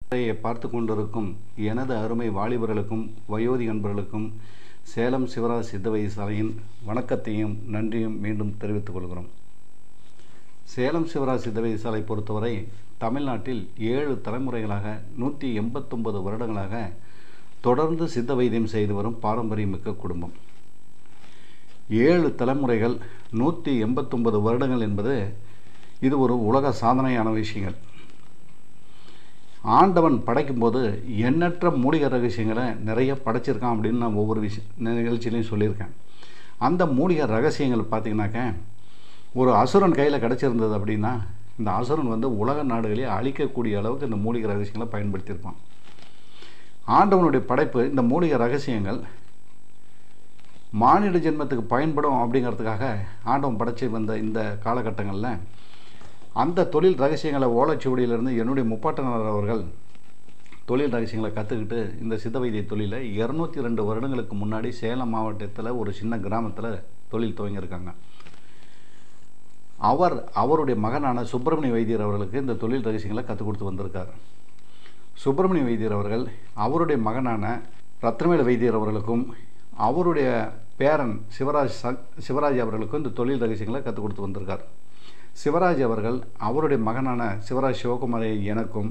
இதை பார்த்து கொண்டிருக்கும் எனது அருமை வாலிபர்களுக்கும் வயோதி அன்பர்களுக்கும் சேலம் சிவராஜ் சித்த வைத்தியசாலையின் வணக்கத்தையும் நன்றியும் மீண்டும் தெரிவித்துக் கொள்கிறோம் சேலம் சிவராஜ் சித்த வைத்தியசாலை பொறுத்தவரை தமிழ்நாட்டில் ஏழு தலைமுறைகளாக நூற்றி எண்பத்தொன்பது வருடங்களாக தொடர்ந்து சித்த வைத்தியம் செய்து வரும் பாரம்பரியமிக்க குடும்பம் ஏழு தலைமுறைகள் நூற்றி எண்பத்தொன்பது வருடங்கள் என்பது இது ஒரு உலக சாதனையான விஷயங்கள் ஆண்டவன் படைக்கும்போது எண்ணற்ற மூலிகை ரகசியங்களை நிறைய படைச்சிருக்கான் அப்படின்னு நான் ஒவ்வொரு விஷய நிகழ்ச்சியிலையும் சொல்லியிருக்கேன் அந்த மூலிகை ரகசியங்கள் பார்த்திங்கனாக்க ஒரு அசுரன் கையில் கிடச்சிருந்தது அப்படின்னா இந்த அசுரன் வந்து உலக நாடுகளே அழிக்கக்கூடிய அளவுக்கு இந்த மூலிகை ரகசியங்களை பயன்படுத்தியிருப்பான் ஆண்டவனுடைய படைப்பு இந்த மூலிகை ரகசியங்கள் மானிட ஜென்மத்துக்கு பயன்படும் அப்படிங்கிறதுக்காக ஆண்டவன் படைச்சி வந்த இந்த காலகட்டங்களில் அந்த தொழில் ரகசியங்களை ஓலைச்சுவடியிலிருந்து என்னுடைய முப்பாட்டனர் அவர்கள் தொழில் ரகசியங்களை கற்றுக்கிட்டு இந்த சித்த வைத்திய தொழிலை இரநூத்தி ரெண்டு வருடங்களுக்கு முன்னாடி சேலம் மாவட்டத்தில் ஒரு சின்ன கிராமத்தில் தொழில் துவங்கியிருக்காங்க அவர் அவருடைய மகனான சுப்பிரமணிய வைத்தியர் அவர்களுக்கு இந்த தொழில் ரகசியங்களை கற்றுக் கொடுத்து வந்திருக்கார் சுப்பிரமணிய வைத்தியர் அவர்கள் அவருடைய மகனான ரத்னவேல வைத்தியர் அவர்களுக்கும் அவருடைய பேரன் சிவராஜ் ச- சிவராஜ் அவர்களுக்கும் இந்த தொழில் ரகசியங்களை கற்றுக் கொடுத்து வந்திருக்கார் சிவராஜ் அவர்கள் அவருடைய மகனான சிவராஜ் சிவகுமாரை எனக்கும்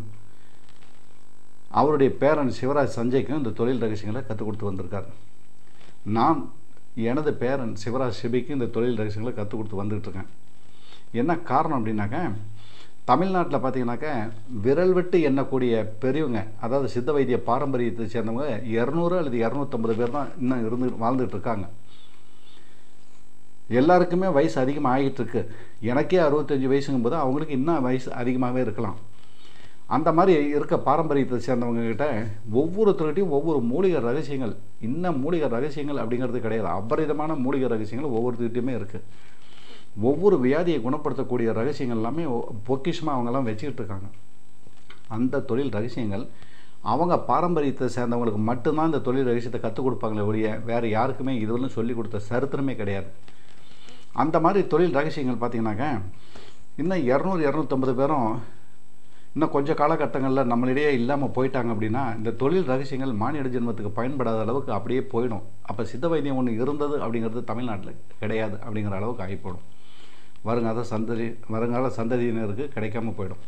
அவருடைய பேரன் சிவராஜ் சஞ்சய்க்கும் இந்த தொழில் ரகசியங்களை கற்றுக் கொடுத்து வந்திருக்கார் நான் எனது பேரன் சிவராஜ் சிபிக்கு இந்த தொழில் ரகசியங்களை கற்றுக் கொடுத்து வந்துகிட்டு இருக்கேன் என்ன காரணம் அப்படின்னாக்க தமிழ்நாட்டில் பார்த்தீங்கன்னாக்க விரல் விட்டு எண்ணக்கூடிய பெரியவங்க அதாவது சித்த வைத்திய பாரம்பரியத்தை சேர்ந்தவங்க இரநூறு அல்லது இரநூத்தம்பது பேர் தான் இன்னும் இருந்து வாழ்ந்துட்டு இருக்காங்க எல்லாருக்குமே வயசு அதிகமாக ஆகிட்டு இருக்கு எனக்கே அறுபத்தஞ்சு வயசுங்கும்போது அவங்களுக்கு இன்னும் வயசு அதிகமாகவே இருக்கலாம் அந்த மாதிரி இருக்க பாரம்பரியத்தை சேர்ந்தவங்க கிட்ட ஒவ்வொருத்தருக்கிட்டையும் ஒவ்வொரு மூலிகை ரகசியங்கள் இன்னும் மூலிகை ரகசியங்கள் அப்படிங்கிறது கிடையாது அபரிதமான மூலிகை ரகசியங்கள் ஒவ்வொருத்தருக்கிட்டையுமே இருக்குது ஒவ்வொரு வியாதியை குணப்படுத்தக்கூடிய ரகசியங்கள் எல்லாமே ஒ- பொக்கிஷமா அவங்கெல்லாம் வச்சுக்கிட்டு இருக்காங்க அந்த தொழில் ரகசியங்கள் அவங்க பாரம்பரியத்தை சேர்ந்தவங்களுக்கு மட்டும்தான் இந்த தொழில் ரகசியத்தை கற்றுக் கொடுப்பாங்களே ஒழிய வேறு யாருக்குமே இதுவரையும் சொல்லி கொடுத்த சரித்திரமே கிடையாது அந்த மாதிரி தொழில் ரகசியங்கள் பார்த்தீங்கன்னாக்க இன்னும் இரநூறு இரநூத்தம்பது பேரும் இன்னும் கொஞ்சம் காலகட்டங்களில் நம்மளிடையே இல்லாமல் போயிட்டாங்க அப்படின்னா இந்த தொழில் ரகசியங்கள் மானிட ஜென்மத்துக்கு பயன்படாத அளவுக்கு அப்படியே போயிடும் அப்போ சித்த வைத்தியம் ஒன்று இருந்தது அப்படிங்கிறது தமிழ்நாட்டில் கிடையாது அப்படிங்கிற அளவுக்கு ஆகி போயிடும் வருங்கால சந்ததி வருங்கால சந்ததியினருக்கு கிடைக்காம போயிடும்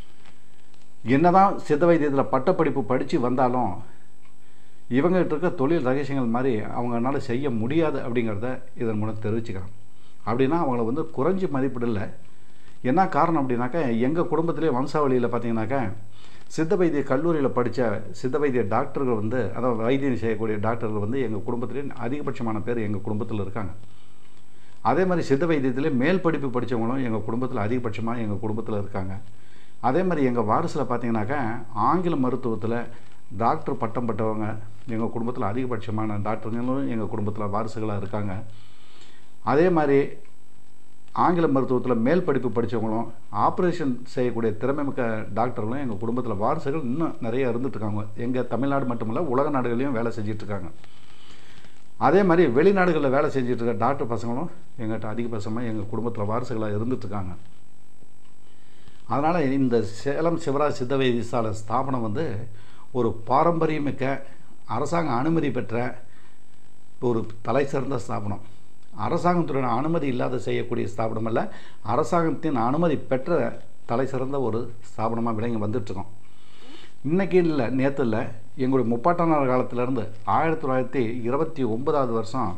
என்னதான் சித்த வைத்தியத்தில் பட்டப்படிப்பு படித்து வந்தாலும் இவங்ககிட்ட இருக்க தொழில் ரகசியங்கள் மாதிரி அவங்களால செய்ய முடியாது அப்படிங்கிறத இதன் மூலம் தெரிவிச்சுக்கிறேன் அப்படின்னா அவங்கள வந்து குறைஞ்சி மதிப்பிடல என்ன காரணம் அப்படின்னாக்கா எங்கள் குடும்பத்திலே வம்சாவளியில் பார்த்தீங்கன்னாக்கா சித்த வைத்திய கல்லூரியில் படித்த சித்த வைத்திய டாக்டர்கள் வந்து அதாவது வைத்தியம் செய்யக்கூடிய டாக்டர்கள் வந்து எங்கள் குடும்பத்திலே அதிகபட்சமான பேர் எங்கள் குடும்பத்தில் இருக்காங்க அதே மாதிரி சித்த வைத்தியத்திலே மேல் படிப்பு படித்தவங்களும் எங்கள் குடும்பத்தில் அதிகபட்சமாக எங்கள் குடும்பத்தில் இருக்காங்க அதே மாதிரி எங்கள் வாரிசில் பார்த்தீங்கன்னாக்கா ஆங்கில மருத்துவத்தில் டாக்டர் பட்டம் பட்டவங்க எங்கள் குடும்பத்தில் அதிகபட்சமான டாக்டர்களும் எங்கள் குடும்பத்தில் வாரிசுகளாக இருக்காங்க அதே மாதிரி ஆங்கில மருத்துவத்தில் மேல் படிப்பு படித்தவங்களும் ஆப்ரேஷன் செய்யக்கூடிய திறமைமிக்க டாக்டர்களும் எங்கள் குடும்பத்தில் வாரிசுகள் இன்னும் நிறைய இருந்துட்டு இருக்காங்க எங்கள் தமிழ்நாடு மட்டுமல்ல உலக நாடுகளையும் வேலை செஞ்சுட்டு இருக்காங்க அதே மாதிரி வெளிநாடுகளில் வேலை செஞ்சுட்டு இருக்க டாக்டர் பசங்களும் எங்கள்கிட்ட அதிகபட்சமாக எங்கள் குடும்பத்தில் வாரிசுகளாக இருந்துட்டு இருக்காங்க அதனால் இந்த சேலம் சிவராஜ் சித்த வைத்தியசாலை ஸ்தாபனம் வந்து ஒரு பாரம்பரியமிக்க அரசாங்க அனுமதி பெற்ற ஒரு தலை சிறந்த ஸ்தாபனம் அரசாங்கத்துடன் அனுமதி இல்லாத செய்யக்கூடிய ஸ்தாபனம் அல்ல அரசாங்கத்தின் அனுமதி பெற்ற தலை சிறந்த ஒரு ஸ்தாபனமாக விளங்கி வந்துட்டுருக்கோம் இன்னைக்கு இல்லை நேற்று இல்லை எங்களுடைய முப்பாட்டனார் காலத்திலேருந்து ஆயிரத்தி தொள்ளாயிரத்தி இருபத்தி ஒன்பதாவது வருஷம்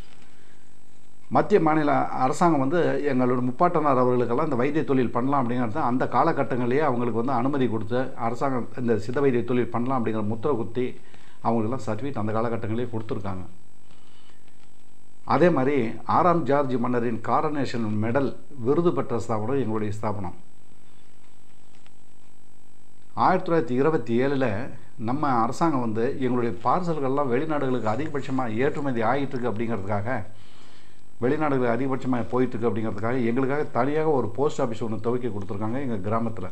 மத்திய மாநில அரசாங்கம் வந்து எங்களோட முப்பாட்டனார் அவர்களுக்கெல்லாம் இந்த வைத்திய தொழில் பண்ணலாம் அப்படிங்கிறது அந்த காலகட்டங்களிலேயே அவங்களுக்கு வந்து அனுமதி கொடுத்து அரசாங்கம் இந்த சித்த வைத்திய தொழில் பண்ணலாம் அப்படிங்கிற முத்திரை குத்தி அவங்களுக்கெல்லாம் சர்டிஃபிகேட் அந்த காலகட்டங்களிலே கொடுத்துருக்காங்க அதே மாதிரி ஆறாம் ஜார்ஜ் மன்னரின் காரனேஷன் மெடல் விருது பெற்ற ஸ்தாபனம் எங்களுடைய ஸ்தாபனம் ஆயிரத்தி தொள்ளாயிரத்தி இருபத்தி ஏழில் நம்ம அரசாங்கம் வந்து எங்களுடைய பார்சல்கள்லாம் வெளிநாடுகளுக்கு அதிகபட்சமாக ஏற்றுமதி ஆகிட்டு இருக்கு அப்படிங்கிறதுக்காக வெளிநாடுகளுக்கு அதிகபட்சமாக போயிட்டுருக்கு அப்படிங்கிறதுக்காக எங்களுக்காக தனியாக ஒரு போஸ்ட் ஆஃபீஸ் ஒன்று துவக்கி கொடுத்துருக்காங்க எங்கள் கிராமத்தில்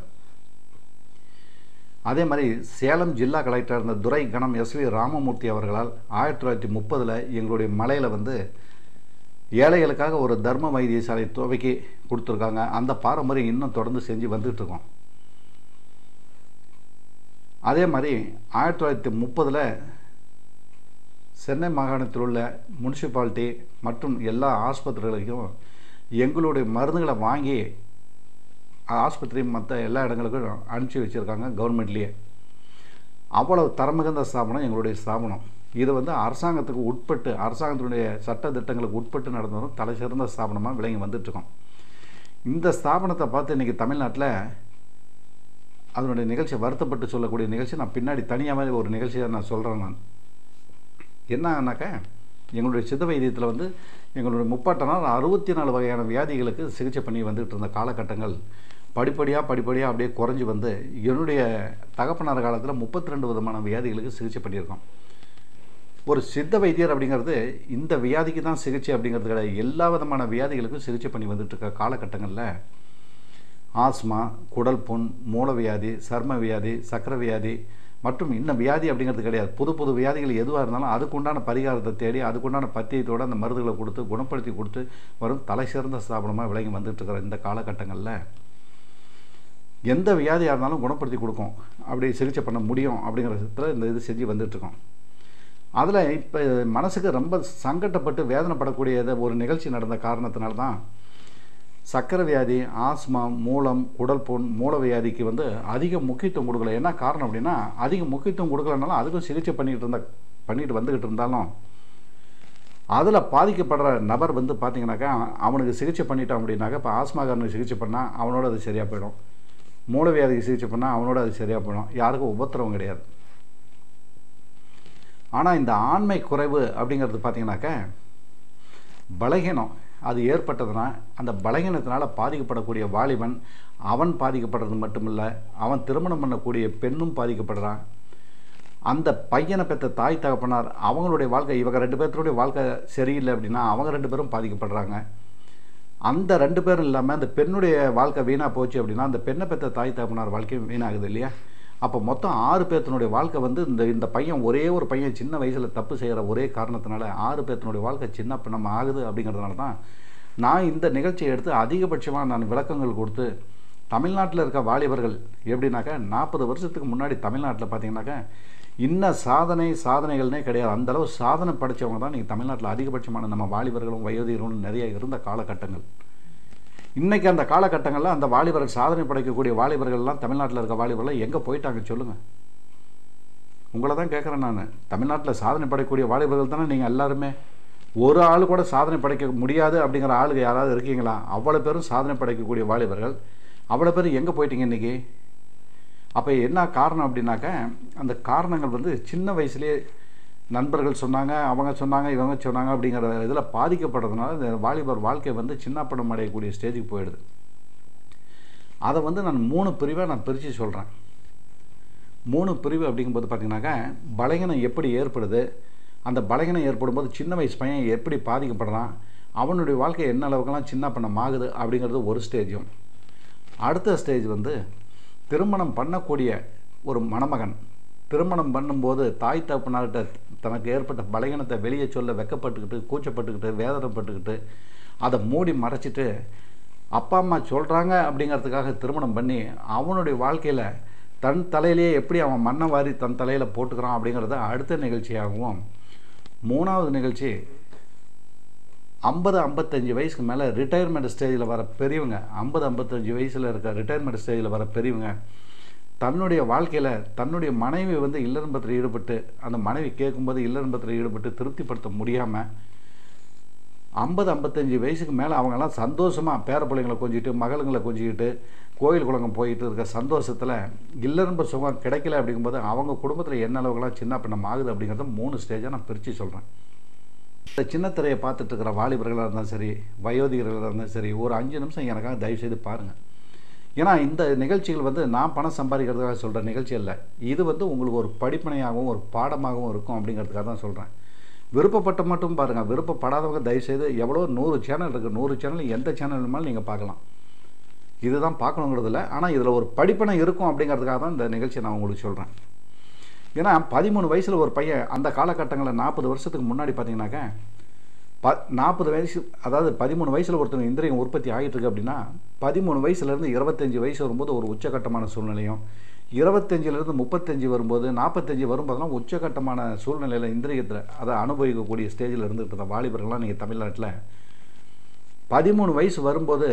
அதே மாதிரி சேலம் ஜில்லா கலெக்டர் இருந்த துரை கணம் எஸ் வி ராமமூர்த்தி அவர்களால் ஆயிரத்தி தொள்ளாயிரத்தி முப்பதில் எங்களுடைய மலையில் வந்து ஏழைகளுக்காக ஒரு தர்ம வைத்தியசாலை துவக்கி கொடுத்துருக்காங்க அந்த பாரம்பரியம் இன்னும் தொடர்ந்து செஞ்சு வந்துட்டு இருக்கோம் அதே மாதிரி ஆயிரத்தி தொள்ளாயிரத்தி முப்பதில் சென்னை மாகாணத்தில் உள்ள முனிசிபாலிட்டி மற்றும் எல்லா ஆஸ்பத்திரிகளுக்கும் எங்களுடைய மருந்துகளை வாங்கி ஆஸ்பத்திரி மற்ற எல்லா இடங்களுக்கும் அனுப்பிச்சி வச்சுருக்காங்க கவர்மெண்ட்லேயே அவ்வளவு தரமிகுந்த ஸ்தாபனம் எங்களுடைய ஸ்தாபனம் இது வந்து அரசாங்கத்துக்கு உட்பட்டு அரசாங்கத்தினுடைய சட்ட திட்டங்களுக்கு உட்பட்டு நடந்து வரும் தலை சிறந்த ஸ்தாபனமாக விளங்கி வந்துட்டுருக்கோம் இந்த ஸ்தாபனத்தை பார்த்து இன்றைக்கி தமிழ்நாட்டில் அதனுடைய நிகழ்ச்சி வருத்தப்பட்டு சொல்லக்கூடிய நிகழ்ச்சி நான் பின்னாடி தனியாகவே ஒரு நிகழ்ச்சியை நான் சொல்கிறேன் நான் என்னன்னாக்கா எங்களுடைய சித்த வைத்தியத்தில் வந்து எங்களுடைய முப்பாட்டனால் அறுபத்தி நாலு வகையான வியாதிகளுக்கு சிகிச்சை பண்ணி வந்துகிட்டு இருந்த காலகட்டங்கள் படிப்படியாக படிப்படியாக அப்படியே குறைஞ்சி வந்து என்னுடைய தகப்பனார் காலத்தில் முப்பத்தி ரெண்டு விதமான வியாதிகளுக்கு சிகிச்சை பண்ணியிருக்கோம் ஒரு சித்த வைத்தியர் அப்படிங்கிறது இந்த வியாதிக்கு தான் சிகிச்சை அப்படிங்கிறது கிடையாது எல்லா விதமான வியாதிகளுக்கும் சிகிச்சை பண்ணி வந்துட்டு இருக்க காலகட்டங்களில் ஆஸ்மா குடல் புண் மூலவியாதி சர்ம வியாதி சக்கரை வியாதி மற்றும் இன்னும் வியாதி அப்படிங்கிறது கிடையாது புது புது வியாதிகள் எதுவாக இருந்தாலும் அதுக்குண்டான பரிகாரத்தை தேடி அதுக்குண்டான பத்தியத்தோடு அந்த மருந்துகளை கொடுத்து குணப்படுத்தி கொடுத்து வரும் தலை சிறந்த ஸ்தாபனமாக விளங்கி வந்துட்டு இருக்கிற இந்த காலகட்டங்களில் எந்த வியாதியாக இருந்தாலும் குணப்படுத்தி கொடுக்கும் அப்படி சிகிச்சை பண்ண முடியும் அப்படிங்கிற விதத்தில் இந்த இது செஞ்சு வந்துட்டுருக்கோம் அதில் இப்போ மனசுக்கு ரொம்ப சங்கட்டப்பட்டு வேதனைப்படக்கூடிய ஒரு நிகழ்ச்சி நடந்த காரணத்தினால தான் சக்கரை வியாதி ஆஸ்மா மூலம் குடல் புண் மூல வியாதிக்கு வந்து அதிக முக்கியத்துவம் கொடுக்கல என்ன காரணம் அப்படின்னா அதிக முக்கியத்துவம் கொடுக்கலனாலும் அதுக்கும் சிகிச்சை பண்ணிக்கிட்டு இருந்த பண்ணிட்டு வந்துக்கிட்டு இருந்தாலும் அதில் பாதிக்கப்படுற நபர் வந்து பார்த்தீங்கன்னாக்கா அவனுக்கு சிகிச்சை பண்ணிட்டான் அப்படின்னாக்கா இப்போ ஆஸ்மாக்காரனுக்கு சிகிச்சை பண்ணால் அவனோட அது சரியாக போயிடும் மூலவியாதிக்கு சிகிச்சை பண்ணால் அவனோட அது சரியாக போயிடும் யாருக்கும் உபத்திரவம் கிடையாது ஆனால் இந்த ஆண்மை குறைவு அப்படிங்கிறது பார்த்தீங்கன்னாக்கா பலகீனம் அது ஏற்பட்டதுன்னா அந்த பலகீனத்தினால் பாதிக்கப்படக்கூடிய வாலிபன் அவன் பாதிக்கப்படுறது மட்டுமில்ல அவன் திருமணம் பண்ணக்கூடிய பெண்ணும் பாதிக்கப்படுறான் அந்த பையனை பெற்ற தாய் தகப்பனார் அவங்களுடைய வாழ்க்கை இவங்க ரெண்டு பேர்த்தோடைய வாழ்க்கை சரியில்லை அப்படின்னா அவங்க ரெண்டு பேரும் பாதிக்கப்படுறாங்க அந்த ரெண்டு பேரும் இல்லாமல் அந்த பெண்ணுடைய வாழ்க்கை வீணாக போச்சு அப்படின்னா அந்த பெண்ணை பெற்ற தாய் தகப்பனார் வாழ்க்கையும் வீணாகுது இல்லையா அப்போ மொத்தம் ஆறு பேர்த்தினுடைய வாழ்க்கை வந்து இந்த இந்த பையன் ஒரே ஒரு பையன் சின்ன வயசில் தப்பு செய்கிற ஒரே காரணத்தினால ஆறு பேர்த்தினுடைய வாழ்க்கை சின்ன பின்னம் ஆகுது அப்படிங்கிறதுனால தான் நான் இந்த நிகழ்ச்சியை எடுத்து அதிகபட்சமாக நான் விளக்கங்கள் கொடுத்து தமிழ்நாட்டில் இருக்க வாலிபர்கள் எப்படின்னாக்கா நாற்பது வருஷத்துக்கு முன்னாடி தமிழ்நாட்டில் பார்த்தீங்கன்னாக்கா இன்ன சாதனை சாதனைகள்னே கிடையாது அந்தளவு சாதனை படித்தவங்க தான் நீங்கள் தமிழ்நாட்டில் அதிகபட்சமான நம்ம வாலிபர்களும் வயோதிகர்களும் நிறைய இருந்த காலகட்டங்கள் இன்றைக்கி அந்த காலகட்டங்களில் அந்த வாலிபர்கள் சாதனை படைக்கக்கூடிய வாலிபர்கள்லாம் தமிழ்நாட்டில் இருக்க வாலிபர்கள் எங்கே போயிட்டாங்க சொல்லுங்கள் உங்களை தான் கேட்குறேன் நான் தமிழ்நாட்டில் சாதனை படைக்கக்கூடிய வாலிபர்கள் தானே நீங்கள் எல்லாருமே ஒரு ஆள் கூட சாதனை படைக்க முடியாது அப்படிங்கிற ஆளுங்க யாராவது இருக்கீங்களா அவ்வளோ பேரும் சாதனை படைக்கக்கூடிய வாலிபர்கள் அவ்வளோ பேர் எங்கே போயிட்டீங்க இன்றைக்கி அப்போ என்ன காரணம் அப்படின்னாக்க அந்த காரணங்கள் வந்து சின்ன வயசுலேயே நண்பர்கள் சொன்னாங்க அவங்க சொன்னாங்க இவங்க சொன்னாங்க அப்படிங்கிற இதில் பாதிக்கப்படுறதுனால இந்த வாலிபர் வாழ்க்கை வந்து சின்ன படம் அடையக்கூடிய ஸ்டேஜுக்கு போயிடுது அதை வந்து நான் மூணு பிரிவாக நான் பிரித்து சொல்கிறேன் மூணு பிரிவு அப்படிங்கும்போது பார்த்தீங்கன்னாக்கா பலகீனம் எப்படி ஏற்படுது அந்த பலகீனம் ஏற்படும் போது சின்ன வயசு பையன் எப்படி பாதிக்கப்படுறான் அவனுடைய வாழ்க்கை என்ன அளவுக்கெல்லாம் சின்ன பண்ணம் ஆகுது அப்படிங்கிறது ஒரு ஸ்டேஜும் அடுத்த ஸ்டேஜ் வந்து திருமணம் பண்ணக்கூடிய ஒரு மணமகன் திருமணம் பண்ணும்போது தாய் தகப்பனார்கிட்ட தனக்கு ஏற்பட்ட பலகீனத்தை வெளியே சொல்ல வெக்கப்பட்டுக்கிட்டு கூச்சப்பட்டுக்கிட்டு வேதனைப்பட்டுக்கிட்டு அதை மூடி மறைச்சிட்டு அப்பா அம்மா சொல்கிறாங்க அப்படிங்கிறதுக்காக திருமணம் பண்ணி அவனுடைய வாழ்க்கையில் தன் தலையிலேயே எப்படி அவன் மண்ணை வாரி தன் தலையில் போட்டுக்கிறான் அப்படிங்கிறத அடுத்த நிகழ்ச்சியாகவும் மூணாவது நிகழ்ச்சி ஐம்பது ஐம்பத்தஞ்சு வயசுக்கு மேலே ரிட்டையர்மெண்ட் ஸ்டேஜில் வர பெரியவங்க ஐம்பது ஐம்பத்தஞ்சு வயசில் இருக்க ரிட்டையர்மெண்ட் ஸ்டேஜில் வர பெரியவங்க தன்னுடைய வாழ்க்கையில் தன்னுடைய மனைவி வந்து இல்லறம்பத்தில் ஈடுபட்டு அந்த மனைவி கேட்கும்போது இல்லறம்பத்தில் ஈடுபட்டு திருப்திப்படுத்த முடியாமல் ஐம்பது ஐம்பத்தஞ்சு வயசுக்கு மேலே அவங்கெல்லாம் சந்தோஷமாக பேர பிள்ளைங்களை கொஞ்சிட்டு மகளுங்களை கொஞ்சிக்கிட்டு கோயில் குளங்கம் போயிட்டு இருக்க சந்தோஷத்தில் இல்லறம்ப சுகம் கிடைக்கல அப்படிங்கும்போது அவங்க குடும்பத்தில் என்ன அளவுக்குலாம் சின்ன பின்னம் ஆகுது அப்படிங்கிறத மூணு ஸ்டேஜாக நான் பிரித்து சொல்கிறேன் இந்த சின்ன திரையை பார்த்துட்டு இருக்கிற வாலிபர்களாக இருந்தாலும் சரி வயோதிகர்களாக இருந்தாலும் சரி ஒரு அஞ்சு நிமிஷம் எனக்காக தயவுசெய்து பாருங்கள் ஏன்னா இந்த நிகழ்ச்சிகள் வந்து நான் பணம் சம்பாதிக்கிறதுக்காக சொல்கிற நிகழ்ச்சி இல்லை இது வந்து உங்களுக்கு ஒரு படிப்பனையாகவும் ஒரு பாடமாகவும் இருக்கும் அப்படிங்கிறதுக்காக தான் சொல்கிறேன் விருப்பப்பட்ட மட்டும் பாருங்கள் விருப்பப்படாதவங்க தயவுசெய்து எவ்வளோ நூறு சேனல் இருக்குது நூறு சேனல் எந்த சேனல் வேணுமாலும் நீங்கள் பார்க்கலாம் இதுதான் பார்க்கணுங்கிறதில்ல ஆனால் இதில் ஒரு படிப்பனை இருக்கும் அப்படிங்கிறதுக்காக தான் இந்த நிகழ்ச்சியை நான் உங்களுக்கு சொல்கிறேன் ஏன்னா பதிமூணு வயசில் ஒரு பையன் அந்த காலகட்டங்களில் நாற்பது வருஷத்துக்கு முன்னாடி பார்த்தீங்கன்னாக்கா ப நாற்பது வயசு அதாவது பதிமூணு வயசில் ஒருத்தங்க இந்திரியம் உற்பத்தி ஆகிட்டு இருக்கு அப்படின்னா பதிமூணு வயசுலேருந்து இருபத்தஞ்சி வயசு வரும்போது ஒரு உச்சகட்டமான சூழ்நிலையும் இருபத்தஞ்சிலிருந்து முப்பத்தஞ்சு வரும்போது நாற்பத்தஞ்சு வரும்போதெல்லாம் உச்சகட்டமான சூழ்நிலையில் இந்திரியத்தில் அதை அனுபவிக்கக்கூடிய ஸ்டேஜில் இருந்துகிட்டு இருந்த வாலிபர்கள்லாம் நீங்கள் தமிழ்நாட்டில் பதிமூணு வயசு வரும்போது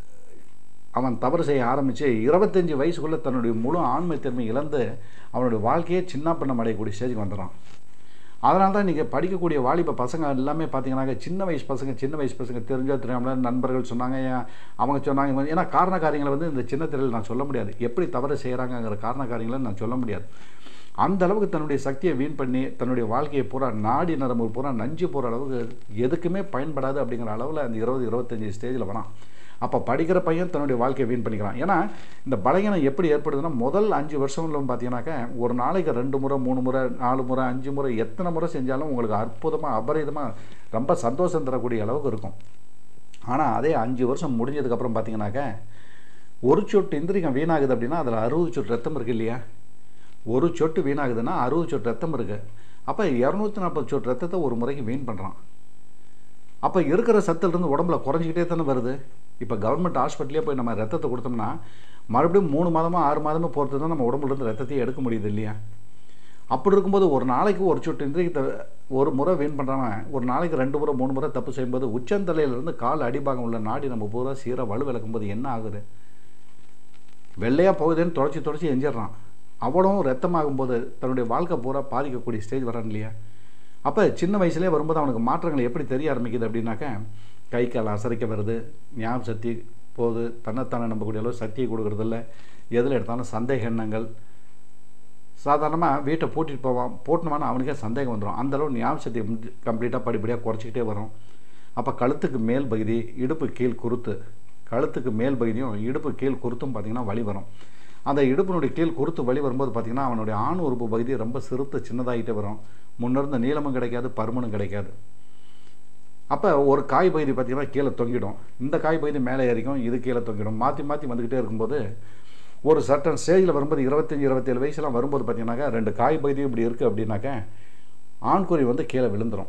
அவன் தவறு செய்ய ஆரம்பித்து இருபத்தஞ்சி வயசுக்குள்ளே தன்னுடைய முழு ஆண்மை திறமை இழந்து அவனுடைய வாழ்க்கையே சின்ன பண்ண அடையக்கூடிய ஸ்டேஜுக்கு வந்துடுறான் அதனால தான் நீங்கள் படிக்கக்கூடிய வாலிப பசங்க எல்லாமே பார்த்தீங்கன்னாக்க சின்ன வயசு பசங்க சின்ன வயசு பசங்க தெரிஞ்சோ தெரியாமல நண்பர்கள் சொன்னாங்க ஏன் அவங்க சொன்னாங்க இவங்க- ஏன்னா காரண காரியங்களை வந்து இந்த சின்ன திரையில் நான் சொல்ல முடியாது எப்படி தவறு செய்கிறாங்கங்கிற காரண காரியங்களை நான் சொல்ல முடியாது அந்த அளவுக்கு தன்னுடைய சக்தியை வீண் பண்ணி தன்னுடைய வாழ்க்கையை பூரா நாடி நரம்பு பூரா நஞ்சு போகிற அளவுக்கு எதுக்குமே பயன்படாது அப்படிங்கிற அளவில் அந்த இருபது இருபத்தஞ்சி ஸ்டேஜில் வரான் அப்போ படிக்கிற பையன் தன்னுடைய வாழ்க்கையை வீண் பண்ணிக்கிறான் ஏன்னா இந்த பலகீனம் எப்படி ஏற்படுதுன்னா முதல் அஞ்சு வருஷம்ல பார்த்தீங்கன்னாக்க ஒரு நாளைக்கு ரெண்டு முறை மூணு முறை நாலு முறை அஞ்சு முறை எத்தனை முறை செஞ்சாலும் உங்களுக்கு அற்புதமாக அபரிதமாக ரொம்ப சந்தோஷம் தரக்கூடிய அளவுக்கு இருக்கும் ஆனால் அதே அஞ்சு வருஷம் முடிஞ்சதுக்கப்புறம் பார்த்தீங்கன்னாக்க ஒரு சொட்டு இந்திரியம் வீணாகுது அப்படின்னா அதில் அறுபது சொட்டு ரத்தம் இருக்கு இல்லையா ஒரு சொட்டு வீணாகுதுன்னா அறுபது சொட்டு ரத்தம் இருக்குது அப்போ இரநூத்தி நாற்பது சொட்டு ரத்தத்தை ஒரு முறைக்கு வீண் பண்ணுறான் அப்போ இருக்கிற சத்துலேருந்து உடம்புல குறைஞ்சிக்கிட்டே தானே வருது இப்போ கவர்மெண்ட் ஹாஸ்பிட்டலே போய் நம்ம ரத்தத்தை கொடுத்தோம்னா மறுபடியும் மூணு மாதமோ ஆறு மாதமோ பொறுத்து தான் நம்ம உடம்புல இருந்து ரத்தத்தையே எடுக்க முடியுது இல்லையா அப்படி இருக்கும்போது ஒரு நாளைக்கு ஒரு சொட்டு இன்றைக்கு ஒரு முறை வீண் பண்ணுறவன் ஒரு நாளைக்கு ரெண்டு முறை மூணு முறை தப்பு செய்யும்போது உச்சந்தலையிலேருந்து கால் அடிபாகம் உள்ள நாடி நம்ம பூரா சீராக வலு விளக்கும்போது என்ன ஆகுது வெள்ளையாக போகுதுன்னு தொடச்சி தொடச்சி எஞ்சிடுறான் அவ்வளவும் ரத்தமாகும்போது தன்னுடைய வாழ்க்கை பூரா பாதிக்கக்கூடிய ஸ்டேஜ் வரான் இல்லையா அப்போ சின்ன வயசுலேயே வரும்போது அவனுக்கு மாற்றங்கள் எப்படி தெரிய ஆரம்பிக்குது அப்படின்னாக்க கை கால் அசரிக்க வருது ஞாபக சக்தி போகுது தன்னைத்தானே நம்பக்கூடிய அளவு சக்தியை கொடுக்கறதில்ல எதில் எடுத்தாலும் சந்தேக எண்ணங்கள் சாதாரணமாக வீட்டை பூட்டிட்டு போவான் போட்டணுமான்னு அவனுக்கே சந்தேகம் வந்துடும் அந்தளவு ஞாபக சக்தி கம்ப்ளீட்டாக படிப்படியாக குறைச்சிக்கிட்டே வரும் அப்போ கழுத்துக்கு மேல் பகுதி இடுப்பு கீழ் குருத்து கழுத்துக்கு மேல் பகுதியும் இடுப்பு கீழ் குருத்தும் பார்த்திங்கன்னா வலி வரும் அந்த இடுப்பினுடைய கீழ் குருத்து வலி வரும்போது பார்த்திங்கன்னா அவனுடைய ஆண் உறுப்பு பகுதி ரொம்ப சிறுத்து சின்னதாகிட்டே வரும் முன்னிருந்த நீளமும் கிடைக்காது பருமனும் கிடைக்காது அப்போ ஒரு காய் பகுதி பார்த்திங்கன்னா கீழே தொங்கிடும் இந்த காய் பகுதி மேலே ஏறிக்கும் இது கீழே தொங்கிடும் மாற்றி மாற்றி வந்துக்கிட்டே இருக்கும்போது ஒரு சட்டன் ஸ்டேஜில் வரும்போது இருபத்தஞ்சி இருபத்தேழு வயசுலாம் வரும்போது பார்த்தீங்கன்னாக்கா ரெண்டு காய் பகுதியும் இப்படி இருக்குது அப்படின்னாக்க ஆண்குறி வந்து கீழே விழுந்துடும்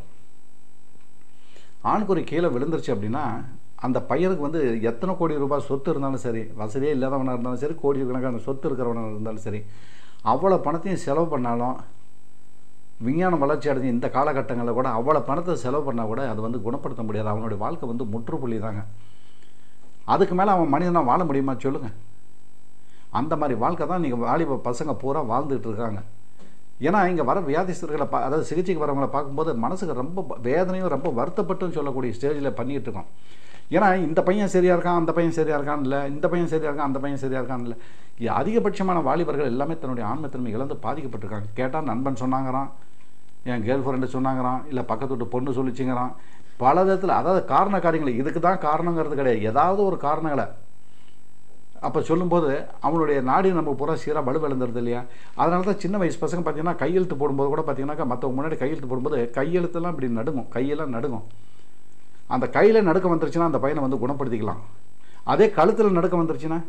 ஆண்குறி கீழே விழுந்துருச்சு அப்படின்னா அந்த பையனுக்கு வந்து எத்தனை கோடி ரூபாய் சொத்து இருந்தாலும் சரி வசதியே இல்லாதவனாக இருந்தாலும் சரி கோடி கணக்கான சொத்து இருக்கிறவனாக இருந்தாலும் சரி அவ்வளோ பணத்தையும் செலவு பண்ணாலும் விஞ்ஞானம் வளர்ச்சி அடைஞ்ச இந்த காலகட்டங்களில் கூட அவ்வளோ பணத்தை செலவு பண்ணால் கூட அது வந்து குணப்படுத்த முடியாது அவனுடைய வாழ்க்கை வந்து முற்றுப்புள்ளி தாங்க அதுக்கு மேலே அவன் மனிதனாக வாழ முடியுமா சொல்லுங்கள் அந்த மாதிரி வாழ்க்கை தான் நீங்கள் வாலிப பசங்க பூரா வாழ்ந்துட்டு இருக்காங்க ஏன்னா இங்கே வர வியாதிஸ்தர்களை பா அதாவது சிகிச்சைக்கு வரவங்களை பார்க்கும்போது மனசுக்கு ரொம்ப ப- வேதனையும் ரொம்ப வருத்தப்பட்டுன்னு சொல்லக்கூடிய ஸ்டேஜில் பண்ணிகிட்டு இருக்கோம் ஏன்னா இந்த பையன் சரியாக இருக்கான் அந்த பையன் சரியாக இருக்கான் இல்லை இந்த பையன் சரியாக இருக்கான் அந்த பையன் சரியாக இருக்கான் இல்லை இ- அதிகபட்சமான வாலிபர்கள் எல்லாமே தன்னுடைய ஆன்மத்திறமை இழந்து பாதிக்கப்பட்டிருக்காங்க கேட்டால் நண்பன் சொன்னாங்கிறான் என் கேர்ள் ஃப்ரெண்டு சொன்னாங்கிறான் இல்லை பக்கத்து வீட்டு பொண்ணு சொல்லிச்சுங்கிறான் பல விதத்தில் அதாவது காரண காரியங்கள் இதுக்கு தான் காரணங்கிறது கிடையாது ஏதாவது ஒரு காரணங்களை அப்போ சொல்லும்போது அவனுடைய நாடி நம்ம பூரா சீராக வலுவிழந்துருது இல்லையா அதனால தான் சின்ன வயசு பசங்க பார்த்தீங்கன்னா கையெழுத்து போடும்போது கூட பார்த்தீங்கன்னாக்கா மற்றவங்க முன்னாடி கையெழுத்து போடும்போது கையெழுத்தெல்லாம் இப்படி நடுங்கும் கையெல்லாம் நடுங்கும் அந்த கையில் நடுக்கம் வந்துருச்சுன்னா அந்த பையனை வந்து குணப்படுத்திக்கலாம் அதே கழுத்தில் நடுக்கம் வந்துருச்சுன்னா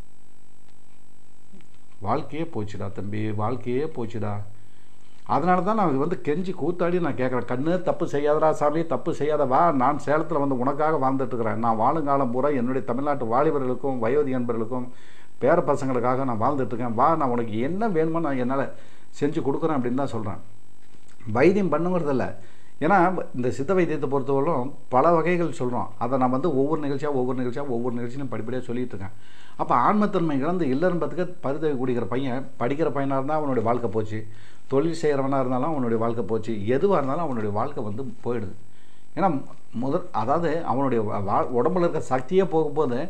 வாழ்க்கையே போச்சுடா தம்பி வாழ்க்கையே போச்சுடா அதனால தான் நான் வந்து கெஞ்சி கூத்தாடி நான் கேட்குறேன் கண்ணு தப்பு செய்யாதடா சாமி தப்பு செய்யாத வா நான் சேலத்தில் வந்து உனக்காக வாழ்ந்துட்டு இருக்கிறேன் நான் வாழுங்காலம் பூரா என்னுடைய தமிழ்நாட்டு வாலிபர்களுக்கும் வயோதி அன்பர்களுக்கும் பேர பசங்களுக்காக நான் வாழ்ந்துட்டு இருக்கேன் வா நான் உனக்கு என்ன வேணுமோ நான் என்னால் செஞ்சு கொடுக்குறேன் அப்படின்னு தான் சொல்கிறேன் வைத்தியம் பண்ணுங்கிறதில்ல ஏன்னா இந்த சித்த வைத்தியத்தை பொறுத்தவரைக்கும் பல வகைகள் சொல்கிறோம் அதை நான் வந்து ஒவ்வொரு நிகழ்ச்சியாக ஒவ்வொரு நிகழ்ச்சியாக ஒவ்வொரு நிகழ்ச்சியும் படிப்படியாக சொல்லிட்டு இருக்கேன் அப்போ ஆன்மத்தன்மை இழந்து இல்லைன்றதுக்கு பரிதவி குடிக்கிற பையன் படிக்கிற பையனாக இருந்தால் அவனுடைய வாழ்க்கை போச்சு தொழில் செய்கிறவனாக இருந்தாலும் அவனுடைய வாழ்க்கை போச்சு எதுவாக இருந்தாலும் அவனுடைய வாழ்க்கை வந்து போயிடுது ஏன்னா முதல் அதாவது அவனுடைய வா- வா- உடம்புல இருக்க சக்தியே போகும்போது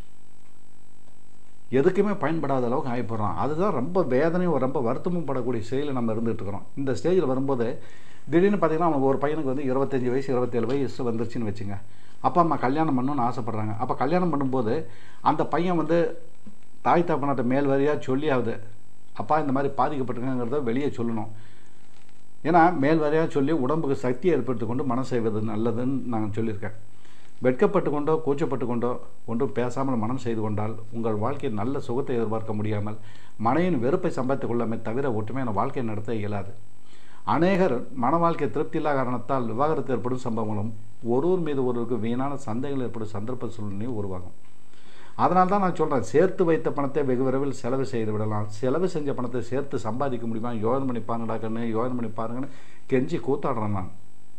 எதுக்குமே பயன்படாத அளவுக்கு ஆகிப்போடுறான் அதுதான் ரொம்ப வேதனையும் ரொம்ப வருத்தமும் படக்கூடிய ஸ்டேஜில் நம்ம இருந்துகிட்டு இருக்கிறோம் இந்த ஸ்டேஜில் வரும்போது திடீர்னு பார்த்தீங்கன்னா அவனுக்கு ஒரு பையனுக்கு வந்து இருபத்தஞ்சி வயசு இருபத்தேழு வயசு வந்துருச்சுன்னு வச்சுங்க அப்பா அம்மா கல்யாணம் பண்ணணும்னு ஆசைப்பட்றாங்க அப்போ கல்யாணம் பண்ணும்போது அந்த பையன் வந்து தாய் தப்பனாட்ட மேல் வரியாக சொல்லியாவது அப்பா இந்த மாதிரி பாதிக்கப்பட்டிருக்காங்கிறத வெளியே சொல்லணும் ஏன்னா மேல் வரையாக சொல்லி உடம்புக்கு சக்தி ஏற்படுத்தி கொண்டு மனம் செய்வது நல்லதுன்னு நான் சொல்லியிருக்கேன் வெட்கப்பட்டு கொண்டோ கூச்சப்பட்டு கொண்டோ ஒன்றும் பேசாமல் மனம் செய்து கொண்டால் உங்கள் வாழ்க்கையில் நல்ல சுகத்தை எதிர்பார்க்க முடியாமல் மனையின் வெறுப்பை சம்பாதித்துக் கொள்ளாமே தவிர ஒற்றுமையான வாழ்க்கை நடத்த இயலாது அநேகர் மன வாழ்க்கை திருப்தி இல்லாத காரணத்தால் விவாகரத்து ஏற்படும் சம்பவங்களும் ஒருவர் மீது ஒருவருக்கு வீணான சந்தேகங்கள் ஏற்படும் சந்தர்ப்ப சூழ்நிலையும் உருவாகும் அதனால தான் நான் சொல்கிறேன் சேர்த்து வைத்த பணத்தை வெகு விரைவில் செலவு செய்து விடலாம் செலவு செஞ்ச பணத்தை சேர்த்து சம்பாதிக்க முடியுமா யோசனை பண்ணி பாருங்கடா கண்ணு யோசனை பண்ணி பாருங்கன்னு கெஞ்சி கூத்தாடுறேன் நான்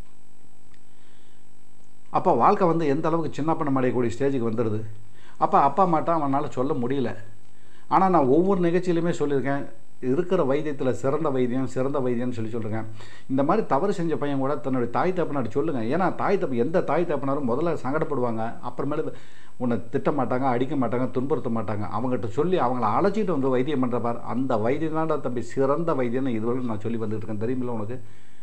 அப்போ வாழ்க்கை வந்து எந்த அளவுக்கு சின்ன பண்ண அடையக்கூடிய ஸ்டேஜுக்கு வந்துடுது அப்போ அப்பா அம்மாட்ட அவனால் சொல்ல முடியல ஆனால் நான் ஒவ்வொரு நிகழ்ச்சியிலுமே சொல்லியிருக்கேன் இருக்கிற வைத்தியத்தில் சிறந்த வைத்தியம் சிறந்த வைத்தியம்னு சொல்லி சொல்லியிருக்கேன் இந்த மாதிரி தவறு செஞ்ச பையன் கூட தன்னுடைய தாய் தப்பனார் சொல்லுங்கள் ஏன்னா தாய் தப்பு எந்த தாய் தப்பனாரும் முதல்ல சங்கடப்படுவாங்க அப்புறமேலு உன்னை திட்ட மாட்டாங்க அடிக்க மாட்டாங்க துன்புறுத்த மாட்டாங்க அவங்ககிட்ட சொல்லி அவங்கள அழைச்சிட்டு வந்து வைத்தியம் பண்ணுற பார் அந்த வைத்தியம் தான்டா தம்பி சிறந்த வைத்தியம்னு இதுவரை நான் சொல்லி வந்துட்டு இருக்கேன் தெரியுமில்ல உனக்கு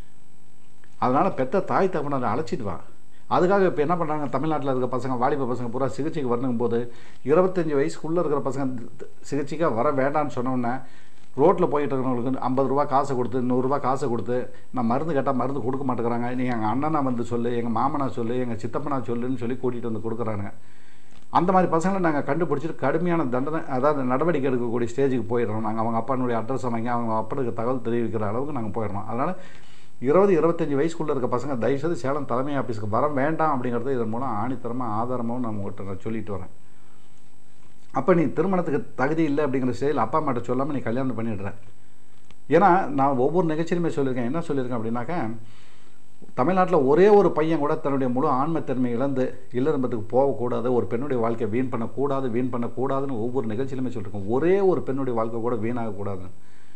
அதனால் பெத்த தாய் தப்பனாரை அழைச்சிட்டு வா அதுக்காக இப்போ என்ன பண்ணுறாங்க தமிழ்நாட்டில் இருக்க பசங்க வாலிப பசங்க பூரா சிகிச்சைக்கு வரணும் போது இருபத்தஞ்சி வயசுக்குள்ளே இருக்கிற பசங்க சிகிச்சைக்காக வர வேண்டாம்னு சொன்னோன்னே ரோட்டில் போயிட்டு இருக்கிறவங்களுக்கு ஐம்பது ரூபா காசை கொடுத்து நூறுரூவா காசை கொடுத்து நான் மருந்து கேட்டால் மருந்து கொடுக்க மாட்டேங்கிறாங்க நீ எங்கள் அண்ணனா வந்து சொல்லு எங்கள் மாமனா சொல்லு எங்கள் சித்தப்பனா சொல்லுன்னு சொல்லி கூட்டிகிட்டு வந்து கொடுக்குறானுங்க அந்த மாதிரி பசங்களை நாங்கள் கண்டுபிடிச்சிட்டு கடுமையான தண்டனை அதாவது நடவடிக்கை எடுக்கக்கூடிய ஸ்டேஜுக்கு போயிடுறோம் நாங்கள் அவங்க அப்பானுடைய அட்ரஸ் வாங்கி அவங்க அப்பனுக்கு தகவல் தெரிவிக்கிற அளவுக்கு நாங்கள் போயிடுறோம் அதனால் இருபது இருபத்தஞ்சி வயசுக்குள்ளே இருக்க பசங்க தயவுசெய்து சேலம் தலைமை ஆஃபீஸுக்கு வர வேண்டாம் அப்படிங்கிறது இதன் மூலம் ஆணித்தரமாக ஆதாரமாகவும் நான் உங்கள்கிட்ட நான் சொல்லிட்டு வரேன் அப்போ நீ திருமணத்துக்கு தகுதி இல்லை அப்படிங்கிற ஸ்டேஜில் அப்பா அம்மாட்ட சொல்லாமல் நீ கல்யாணம் பண்ணிடுற ஏன்னா நான் ஒவ்வொரு நிகழ்ச்சியிலுமே சொல்லியிருக்கேன் என்ன சொல்லியிருக்கேன் அப்படின்னாக்கா தமிழ்நாட்டில் ஒரே ஒரு பையன் கூட தன்னுடைய முழு ஆண்மைத்தன்மை இழந்து இல்லறம்பத்துக்கு போகக்கூடாது ஒரு பெண்ணுடைய வாழ்க்கையை வீண் பண்ணக்கூடாது வீண் பண்ணக்கூடாதுன்னு ஒவ்வொரு நிகழ்ச்சியிலுமே சொல்லியிருக்கேன் ஒரே ஒரு பெண்ணுடைய வாழ்க்கை கூட வீணாகக்கூடாதுன்னு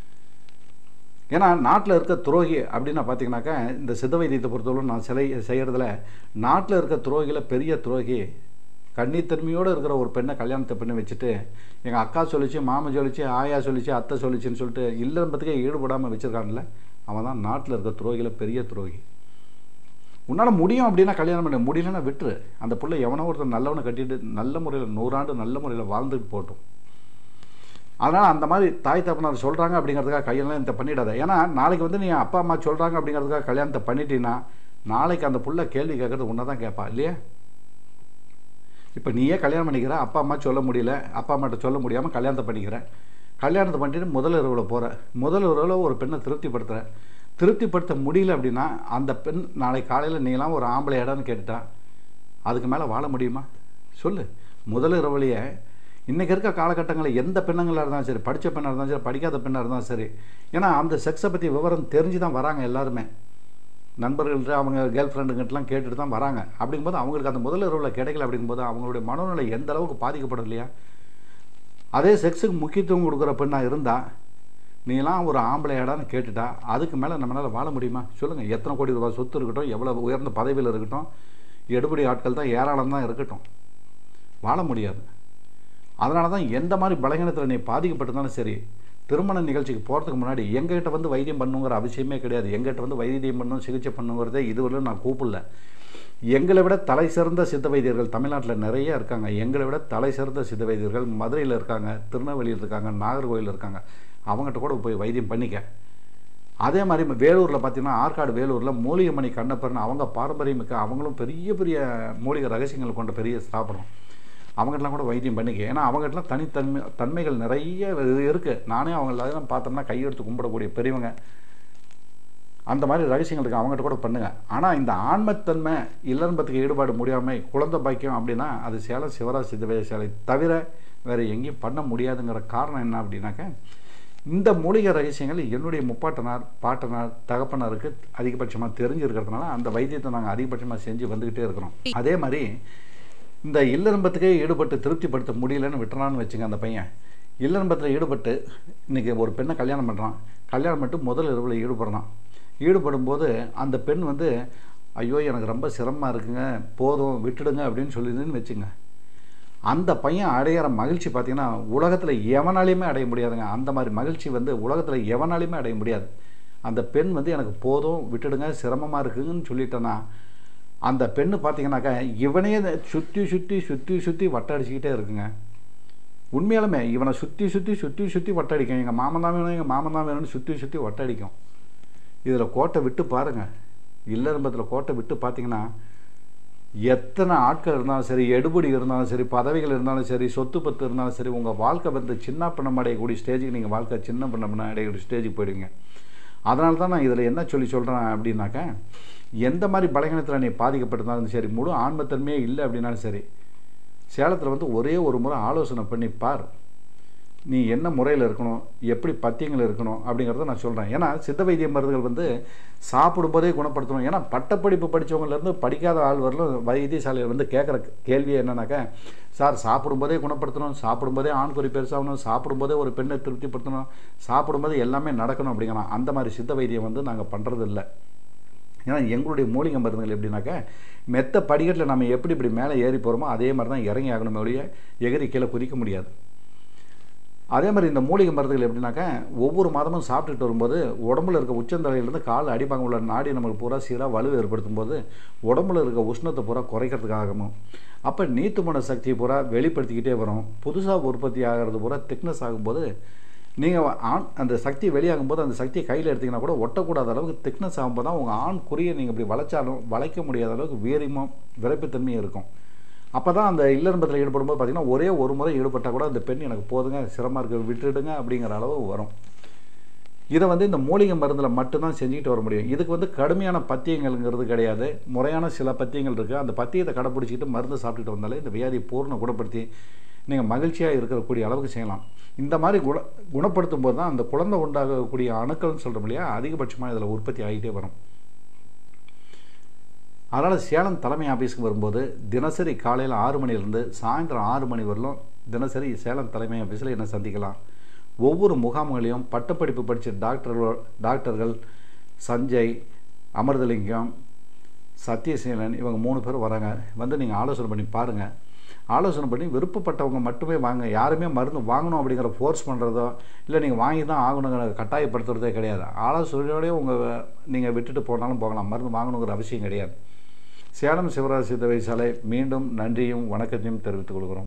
ஏன்னா நாட்டில் இருக்க துரோகி அப்படின்னு பார்த்தீங்கன்னாக்கா இந்த சித்த வைத்தியத்தை பொறுத்தவரை நான் சிலை செய்கிறதுல நாட்டில் இருக்க துரோகியில் பெரிய துரோகி கன்னித்தன்மையோடு இருக்கிற ஒரு பெண்ணை கல்யாணத்தை பண்ணி வச்சுட்டு எங்கள் அக்கா சொல்லிச்சு மாமன் சொல்லிச்சு ஆயா சொல்லிச்சு அத்தை சொல்லிச்சுன்னு சொல்லிட்டு இல்லம்பத்துக்கே ஈடுபடாமல் வச்சுருக்காங்கல்ல அவன் தான் நாட்டில் இருக்க துரோகியில் பெரிய துரோகி உன்னால் முடியும் அப்படின்னா கல்யாணம் பண்ண முடியலன்னா விட்டுரு அந்த பிள்ளை எவனோ ஒருத்தர் நல்லவனை கட்டிட்டு நல்ல முறையில் நூறாண்டு நல்ல முறையில் வாழ்ந்துட்டு போட்டும் அதனால் அந்த மாதிரி தாய் தப்பனார் சொல்கிறாங்க அப்படிங்கிறதுக்காக கையெல்லாம் இந்த பண்ணிடாத ஏன்னா நாளைக்கு வந்து நீ அப்பா அம்மா சொல்கிறாங்க அப்படிங்கிறதுக்காக கல்யாணத்தை பண்ணிட்டீங்கன்னா நாளைக்கு அந்த புள்ள கேள்வி கேட்குறது உன்னை தான் கேட்பா இல்லையா இப்போ நீயே கல்யாணம் பண்ணிக்கிற அப்பா அம்மா சொல்ல முடியல அப்பா அம்மாட்ட சொல்ல முடியாமல் கல்யாணத்தை பண்ணிக்கிற கல்யாணத்தை பண்ணிட்டு முதல் இரவில் போகிற முதல் இரவில் ஒரு பெண்ணை திருப்திப்படுத்துகிற திருப்திப்படுத்த முடியல அப்படின்னா அந்த பெண் நாளைக்கு காலையில் நீலாம் ஒரு ஆம்பளை இடம்னு கேட்டுட்டா அதுக்கு மேலே வாழ முடியுமா சொல்லு முதல் இரவுலையே இன்றைக்கி இருக்க காலகட்டங்களில் எந்த பெண்ணுங்களாக இருந்தாலும் சரி படித்த பெண்ணாக இருந்தாலும் சரி படிக்காத பெண்ணாக இருந்தாலும் சரி ஏன்னா அந்த செக்ஸை பற்றி விவரம் தெரிஞ்சு தான் வராங்க எல்லாருமே நண்பர்கள்ட்ட அவங்க கேர்ள் ஃப்ரெண்டுங்கிட்டலாம் கேட்டுட்டு தான் வராங்க அப்படிங்கும்போது அவங்களுக்கு அந்த முதல் இரவில் கிடைக்கல அப்படிங்கும்போது அவங்களுடைய மனநிலை எந்த அளவுக்கு பாதிக்கப்படும் இல்லையா அதே செக்ஸுக்கு முக்கியத்துவம் கொடுக்குற பெண்ணாக இருந்தால் நீலாம் ஒரு ஆம்பளை இடான்னு கேட்டுட்டா அதுக்கு மேலே நம்மளால் வாழ முடியுமா சொல்லுங்கள் எத்தனை கோடி ரூபாய் சொத்து இருக்கட்டும் எவ்வளோ உயர்ந்த பதவியில் இருக்கட்டும் எடுபடி ஆட்கள் தான் ஏராளம் தான் இருக்கட்டும் வாழ முடியாது அதனால தான் எந்த மாதிரி பலகீனத்தில் நீ பாதிக்கப்பட்டிருந்தாலும் சரி திருமண நிகழ்ச்சிக்கு போகிறதுக்கு முன்னாடி எங்ககிட்ட வந்து வைத்தியம் பண்ணுங்கிற அவசியமே கிடையாது எங்ககிட்ட வந்து வைத்தியம் பண்ணணும் சிகிச்சை பண்ணுங்கிறதே இதுவரையும் நான் கூப்பிடல எங்களை விட தலை சிறந்த சித்த வைத்தியர்கள் தமிழ்நாட்டில் நிறைய இருக்காங்க எங்களை விட தலை சிறந்த சித்த வைத்தியர்கள் மதுரையில் இருக்காங்க திருநெல்வேலியில் இருக்காங்க நாகர்கோவில் இருக்காங்க அவங்ககிட்ட கூட போய் வைத்தியம் பண்ணிக்க அதே மாதிரி வேலூரில் பார்த்தீங்கன்னா ஆற்காடு வேலூரில் மூலிகைமணி கண்ணப்பர்னு அவங்க பாரம்பரியமிக்க அவங்களும் பெரிய பெரிய மூலிகை ரகசியங்கள் கொண்ட பெரிய ஸ்தாபனம் அவங்ககிட்டலாம் கூட வைத்தியம் பண்ணிக்க ஏன்னா அவங்ககிட்டலாம் தனித்தன்மை தன்மைகள் நிறைய இருக்குது நானே அவங்களெல்லாம் பார்த்தோம்னா கையெடுத்து கும்பிடக்கூடிய பெரியவங்க அந்த மாதிரி ரகசியங்கள் இருக்குது அவங்ககிட்ட கூட பண்ணுங்க ஆனால் இந்த ஆன்மத்தன்மை இல்லன்பத்துக்கு ஈடுபாடு முடியாமல் குழந்தை பாக்கியம் அப்படின்னா அது சேலம் சிவராஜ் சித்தவே சேலை தவிர வேறு எங்கேயும் பண்ண முடியாதுங்கிற காரணம் என்ன அப்படின்னாக்க இந்த மூலிகை ரகசியங்கள் என்னுடைய முப்பாட்டனார் பாட்டனார் தகப்பனாருக்கு அதிகபட்சமாக தெரிஞ்சிருக்கிறதுனால அந்த வைத்தியத்தை நாங்கள் அதிகபட்சமாக செஞ்சு வந்துக்கிட்டே இருக்கிறோம் அதே மாதிரி இந்த இல்லறம்பத்துக்கே ஈடுபட்டு திருப்திப்படுத்த முடியலன்னு விட்டுறான்னு வச்சுங்க அந்த பையன் இல்லறம்பத்தில் ஈடுபட்டு இன்றைக்கி ஒரு பெண்ணை கல்யாணம் பண்ணுறான் கல்யாணம் பண்ணிட்டு முதல் இரவில் ஈடுபடுறான் ஈடுபடும் போது அந்த பெண் வந்து ஐயோ எனக்கு ரொம்ப சிரமமாக இருக்குங்க போதும் விட்டுடுங்க அப்படின்னு சொல்லிதுன்னு வச்சுங்க அந்த பையன் அடையிற மகிழ்ச்சி பார்த்திங்கன்னா உலகத்தில் எவனாலையுமே அடைய முடியாதுங்க அந்த மாதிரி மகிழ்ச்சி வந்து உலகத்தில் எவனாலையுமே அடைய முடியாது அந்த பெண் வந்து எனக்கு போதும் விட்டுடுங்க சிரமமாக இருக்குங்கன்னு சொல்லிட்டேன்னா அந்த பெண்ணு பார்த்தீங்கன்னாக்கா இவனே சுற்றி சுற்றி சுற்றி சுற்றி வட்டடிச்சிக்கிட்டே இருக்குங்க உண்மையாலுமே இவனை சுற்றி சுற்றி சுற்றி சுற்றி வட்டடிக்கும் எங்கள் மாமன் தான் வேணும் எங்கள் மாமன் தான் வேணும்னு சுற்றி சுற்றி வட்டடிக்கும் இதில் கோட்டை விட்டு பாருங்கள் இல்லறம்பத்தில் கோட்டை விட்டு பார்த்தீங்கன்னா எத்தனை ஆட்கள் இருந்தாலும் சரி எடுபடி இருந்தாலும் சரி பதவிகள் இருந்தாலும் சரி சொத்து பத்து இருந்தாலும் சரி உங்கள் வாழ்க்கை வந்து சின்ன பண்ணம் அடையக்கூடிய ஸ்டேஜுக்கு நீங்கள் வாழ்க்கை சின்ன பண்ணம் அடையக்கூடிய ஸ்டேஜுக்கு போயிடுவீங்க அதனால தான் நான் இதில் என்ன சொல்லி சொல்கிறேன் அப்படின்னாக்கா எந்த மாதிரி பலகீனத்தில் நீ பாதிக்கப்பட்டிருந்தாலும் சரி முழு ஆன்மத்தன்மையே இல்லை அப்படின்னாலும் சரி சேலத்தில் வந்து ஒரே ஒரு முறை ஆலோசனை பண்ணி பார் நீ என்ன முறையில் இருக்கணும் எப்படி பத்தியங்கள் இருக்கணும் அப்படிங்கிறத நான் சொல்கிறேன் ஏன்னா சித்த வைத்திய மருந்துகள் வந்து சாப்பிடும்போதே குணப்படுத்தணும் ஏன்னா பட்டப்படிப்பு படித்தவங்கலேருந்து படிக்காத ஆள் வரலும் வைத்தியசாலையில் வந்து கேட்குற கேள்வி என்னன்னாக்கா சார் சாப்பிடும்போதே குணப்படுத்தணும் சாப்பிடும்போதே ஆண்குறி பெருசாகணும் சாப்பிடும்போதே ஒரு பெண்ணை திருப்திப்படுத்தணும் சாப்பிடும்போது எல்லாமே நடக்கணும் அப்படிங்கிறான் அந்த மாதிரி சித்த வைத்தியம் வந்து நாங்கள் பண்ணுறது இல்லை ஏன்னா எங்களுடைய மூலிகை மருந்துகள் எப்படின்னாக்கா மெத்த படிக்கட்டில் நம்ம எப்படி இப்படி மேலே ஏறி போகிறோமோ அதே மாதிரி தான் இறங்கி ஆகணுமே ஒழிய எகிரி கீழே குதிக்க முடியாது அதே மாதிரி இந்த மூலிகை மருந்துகள் எப்படின்னாக்கா ஒவ்வொரு மாதமும் சாப்பிட்டுட்டு வரும்போது உடம்புல இருக்க உச்சந்தலையிலேருந்து கால் அடிப்பாங்க உள்ள நாடி நமக்கு பூரா சீராக வலு ஏற்படுத்தும் போது உடம்புல இருக்க உஷ்ணத்தை பூரா குறைக்கிறதுக்காகவும் அப்போ நீத்து மன சக்தியை பூரா வெளிப்படுத்திக்கிட்டே வரும் புதுசாக உற்பத்தி ஆகிறது பூரா திக்னஸ் ஆகும்போது நீங்கள் ஆண் அந்த சக்தி வெளியாகும்போது அந்த சக்தியை கையில் எடுத்திங்கன்னா கூட ஒட்டக்கூடாத அளவுக்கு திக்னஸ் ஆகும்போது தான் உங்கள் ஆண் குறியை நீங்கள் இப்படி வளைச்சாலும் வளைக்க முடியாத அளவுக்கு வீரியமும் விரைப்புத்தன்மையும் இருக்கும் அப்போ தான் அந்த இல்லன்பத்தில் ஈடுபடும்போது பார்த்திங்கன்னா ஒரே ஒரு முறை ஈடுபட்டால் கூட அந்த பெண் எனக்கு போதுங்க சிரமமாக இருக்க விட்டுடுங்க அப்படிங்கிற அளவு வரும் இதை வந்து இந்த மூலிகை மருந்தில் மட்டும்தான் செஞ்சுக்கிட்டு வர முடியும் இதுக்கு வந்து கடுமையான பத்தியங்கள்ங்கிறது கிடையாது முறையான சில பத்தியங்கள் இருக்குது அந்த பத்தியத்தை கடைப்பிடிச்சிக்கிட்டு மருந்து சாப்பிட்டுட்டு வந்தாலே இந்த வியாதியை பூர்ண குணப்படுத்தி நீங்கள் மகிழ்ச்சியாக இருக்கக்கூடிய அளவுக்கு செய்யலாம் இந்த மாதிரி குண குணப்படுத்தும் போது தான் அந்த குழந்தை உண்டாகக்கூடிய அணுக்கள்னு சொல்கிறோம் இல்லையா அதிகபட்சமாக இதில் உற்பத்தி ஆகிட்டே வரும் அதனால் சேலம் தலைமை ஆஃபீஸுக்கு வரும்போது தினசரி காலையில் ஆறு மணிலேருந்து சாயந்தரம் ஆறு மணி வரலும் தினசரி சேலம் தலைமை ஆஃபீஸில் என்ன சந்திக்கலாம் ஒவ்வொரு முகாம்களையும் பட்டப்படிப்பு படித்த டாக்டர்கள் டாக்டர்கள் சஞ்சய் அமிர்தலிங்கம் சத்யசீலன் இவங்க மூணு பேர் வராங்க வந்து நீங்கள் ஆலோசனை பண்ணி பாருங்கள் ஆலோசனை பண்ணி விருப்பப்பட்டவங்க மட்டுமே வாங்க யாருமே மருந்து வாங்கணும் அப்படிங்கிற ஃபோர்ஸ் பண்ணுறதோ இல்லை நீங்கள் வாங்கி தான் ஆகணுங்கிற கட்டாயப்படுத்துறதே கிடையாது ஆலோசனையோடய உங்கள் நீங்கள் விட்டுட்டு போனாலும் போகலாம் மருந்து வாங்கணுங்கிற அவசியம் கிடையாது சேலம் சிவராஜ் சித்த வைசாலை மீண்டும் நன்றியும் வணக்கத்தையும் தெரிவித்துக் கொள்கிறோம்